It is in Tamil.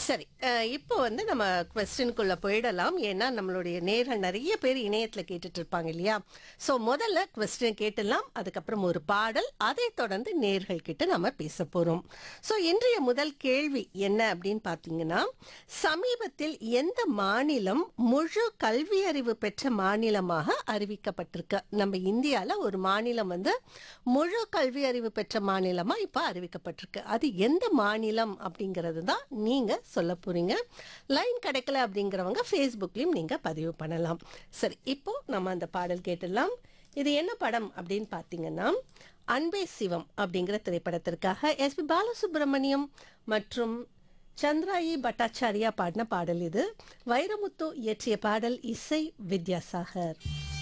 சரி அஹ், இப்போ வந்து நம்ம கொஸ்டினுக்குள்ள போயிடலாம் ஏன்னா நம்மளுடைய நேர்கள் நிறைய பேர் இணையத்துல கேட்டுட்டு இருப்பாங்க இல்லையா ஸோ முதல்ல கொஸ்டின் கேட்டுலாம் அதுக்கப்புறம் ஒரு பாடல் அதை தொடர்ந்து நேர்கள் கிட்ட நம்ம பேச போறோம் ஸோ இன்றைய முதல் கேள்வி என்ன அப்படின்னு பார்த்தீங்கன்னா சமீபத்தில் எந்த மாநிலம் முழு கல்வி அறிவு பெற்ற மாநிலமாக அறிவிக்கப்பட்டிருக்கு நம்ம இந்தியால ஒரு மாநிலம் வந்து முழு கல்வி அறிவு பெற்ற மாநிலமா இப்போ அறிவிக்கப்பட்டிருக்கு அது எந்த மாநிலம் அப்படிங்கிறது தான் நீங்க சொல்ல போறீங்க லைன் கிடைக்கல அப்படிங்கிறவங்க ஃபேஸ்புக்லயும் நீங்க பதிவு பண்ணலாம் சரி இப்போ நம்ம அந்த பாடல் கேட்டுடலாம் இது என்ன படம் அப்படின்னு பார்த்தீங்கன்னா அன்பே சிவம் அப்படிங்கிற திரைப்படத்திற்காக எஸ்பி பாலசுப்ரமணியம் மற்றும் சந்திராயி பட்டாச்சாரியா பாடின பாடல் இது வைரமுத்து இயற்றிய பாடல் இசை வித்யாசாகர்